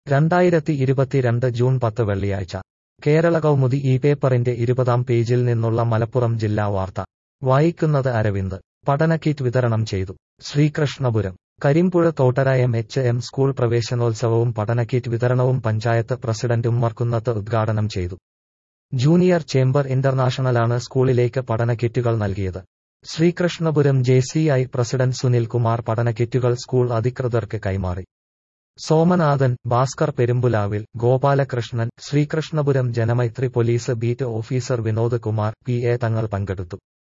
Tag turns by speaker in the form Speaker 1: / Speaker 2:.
Speaker 1: രണ്ടായിരത്തി ഇരുപത്തിരണ്ട് ജൂൺ പത്ത് വെള്ളിയാഴ്ച കേരള കൗമുദി ഈ പേപ്പറിന്റെ ഇരുപതാം പേജിൽ നിന്നുള്ള മലപ്പുറം ജില്ലാ വാർത്ത വായിക്കുന്നത് അരവിന്ദ് പഠനക്കിറ്റ് വിതരണം ചെയ്തു Sreekrishnapuram Karimpuzha Thottara M H M school പ്രവേശനോത്സവവും പഠനക്കിറ്റ് വിതരണവും പഞ്ചായത്ത് പ്രസിഡന്റ് ഉമ്മർകുന്നത്ത് ഉദ്ഘാടനം ചെയ്തു ജൂനിയർ ചേംബർ ഇന്റർനാഷണലാണ് സ്കൂളിലേക്ക് പഠനക്കിറ്റുകൾ നൽകിയത് Sreekrishnapuram J C I president Sunil Kumar പഠനക്കിറ്റുകൾ സ്കൂൾ അധികൃതർക്ക് കൈമാറി സോമനാഥൻ ഭാസ്കർ പെരുമ്പുലാവിൽ Gopalakrishnan Sreekrishnapuram Janamaithri police beat officer Vinod Kumar P A തങ്ങൾ പങ്കെടുത്തു